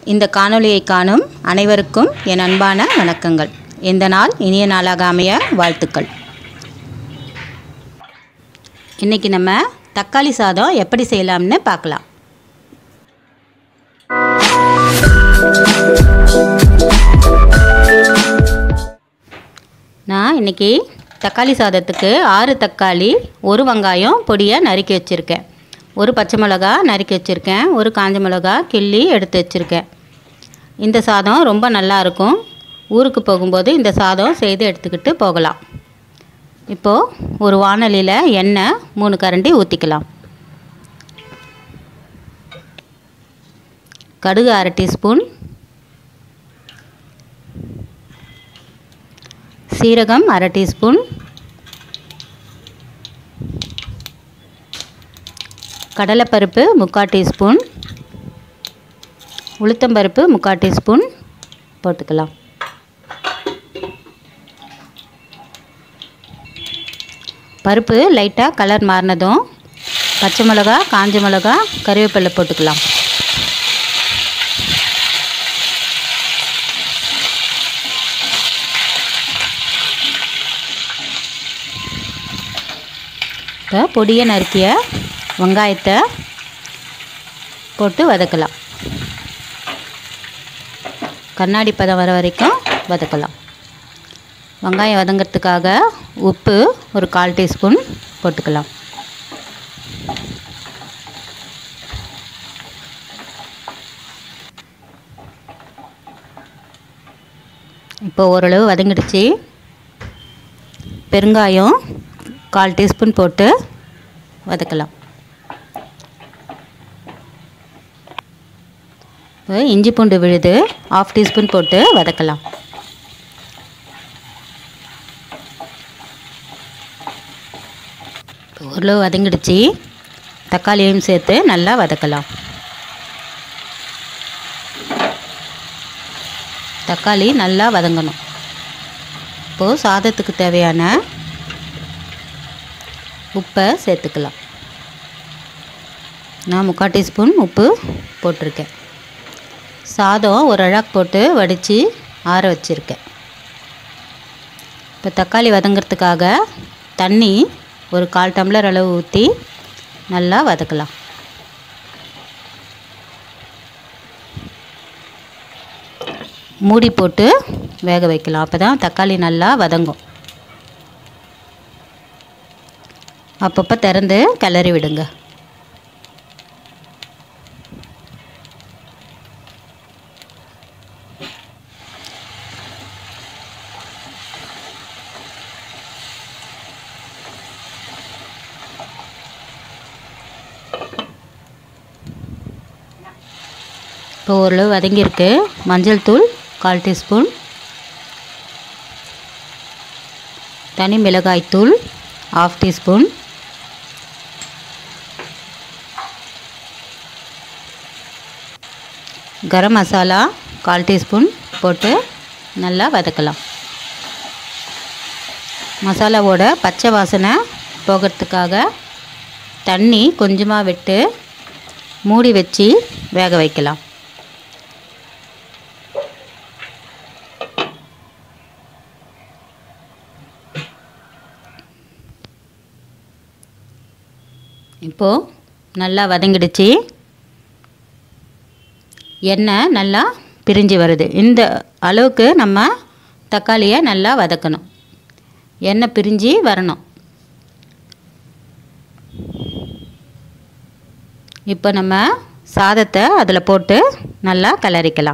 இந்த காணொளியை காணும் அனைவருக்கும் என் அன்பான வணக்கங்கள் இந்த நாள் இனிய நாளாக அமைய வாழ்த்துக்கள் இன்றைக்கி நம்ம தக்காளி சாதம் எப்படி செய்யலாம்னு பார்க்கலாம் நான் இன்றைக்கி தக்காளி சாதத்துக்கு ஆறு தக்காளி ஒரு வெங்காயம் பொடியாக நறுக்கி வச்சுருக்கேன் ஒரு பச்சை மிளகா நறுக்கி வச்சுருக்கேன் ஒரு காஞ்ச மிளகா கிள்ளி எடுத்து வச்சுருக்கேன் இந்த சாதம் ரொம்ப நல்லா இருக்கும் ஊருக்கு போகும்போது இந்த சாதம் செய்து எடுத்துக்கிட்டு போகலாம் இப்போது ஒரு வானலியில் எண்ணெய் மூணு கரண்டி ஊற்றிக்கலாம் கடுகு அரை டீஸ்பூன் சீரகம் அரை டீஸ்பூன் கடலைப்பருப்பு முக்கால் டீஸ்பூன் உளுத்தம்பருப்பு முக்கால் டீஸ்பூன் போட்டுக்கலாம் பருப்பு லைட்டாக கலர் மாறினதும் பச்சை மிளகா காஞ்ச மிளகா கருவேப்பிலை போட்டுக்கலாம் இப்போ பொடியை நறுக்கிய வெங்காயத்தை போட்டு வதக்கலாம் கண்ணாடி பதம் வர வரைக்கும் வதக்கலாம் வெங்காயம் வதங்கிறதுக்காக உப்பு ஒரு கால் டீஸ்பூன் போட்டுக்கலாம் இப்போ ஓரளவு வதங்கிடுச்சு பெருங்காயம் கால் டீஸ்பூன் போட்டு வதக்கலாம் இப்போ இஞ்சி பூண்டு விழுது ஆஃப் டீஸ்பூன் போட்டு வதக்கலாம் ஓரளவு வதங்கிடுச்சு தக்காளியும் சேர்த்து நல்லா வதக்கலாம் தக்காளி நல்லா வதங்கணும் இப்போது சாதத்துக்கு தேவையான உப்பை சேர்த்துக்கலாம் நான் முக்கால் டீஸ்பூன் உப்பு போட்டிருக்கேன் சாதம் ஒரு அழாக் போட்டு வடித்து ஆற வச்சுருக்கேன் இப்போ தக்காளி வதங்கிறதுக்காக தண்ணி ஒரு கால் டம்ளர் அளவு ஊற்றி நல்லா வதக்கலாம் மூடி போட்டு வேக வைக்கலாம் அப்போ தான் தக்காளி நல்லா வதங்கும் அப்பப்போ திறந்து கிளறி விடுங்க இப்போ ஓரளவு வதங்கியிருக்கு மஞ்சள் தூள் கால் டீஸ்பூன் தனி மிளகாய் தூள் ஆஃப் டீஸ்பூன் கரம் மசாலா கால் டீஸ்பூன் போட்டு நல்லா வதக்கலாம் மசாலாவோட பச்சை வாசனை போகிறதுக்காக தண்ணி கொஞ்சமாக விட்டு மூடி வச்சு வேக வைக்கலாம் இப்போது நல்லா வதங்கிடுச்சு எண்ணெய் நல்லா பிரிஞ்சு வருது இந்த அளவுக்கு நம்ம தக்காளியை நல்லா வதக்கணும் எண்ணெய் பிரிஞ்சு வரணும் இப்போ நம்ம சாதத்தை அதில் போட்டு நல்லா கிளறிக்கலாம்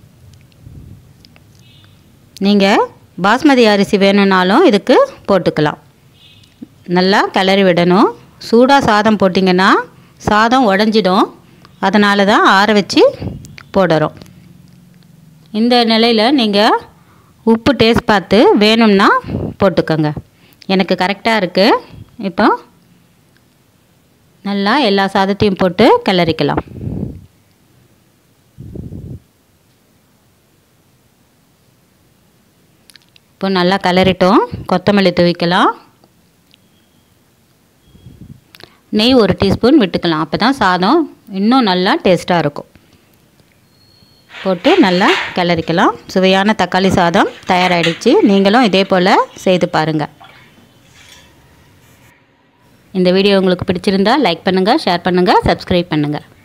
நீங்கள் பாஸ்மதி அரிசி வேணும்னாலும் இதுக்கு போட்டுக்கலாம் நல்லா கிளறி விடணும் சூடாக சாதம் போட்டிங்கன்னா சாதம் உடஞ்சிடும் அதனால தான் ஆற வச்சு போடுறோம் இந்த நிலையில் நீங்கள் உப்பு டேஸ்ட் பார்த்து வேணும்னா போட்டுக்கோங்க எனக்கு கரெக்டாக இருக்குது இப்போ நல்லா எல்லா சாதத்தையும் போட்டு கிளறிக்கலாம் இப்போ நல்லா கிளறிட்டோம் கொத்தமல்லி தூவிக்கலாம் நெய் ஒரு டீஸ்பூன் விட்டுக்கலாம் அப்போ தான் சாதம் இன்னும் நல்லா டேஸ்ட்டாக இருக்கும் போட்டு நல்லா கிளறிக்கலாம் சுவையான தக்காளி சாதம் தயாராகிடுச்சு நீங்களும் இதே போல் செய்து பாருங்கள் இந்த வீடியோ உங்களுக்கு பிடிச்சிருந்தா லைக் பண்ணுங்கள் ஷேர் பண்ணுங்கள் சப்ஸ்கிரைப் பண்ணுங்கள்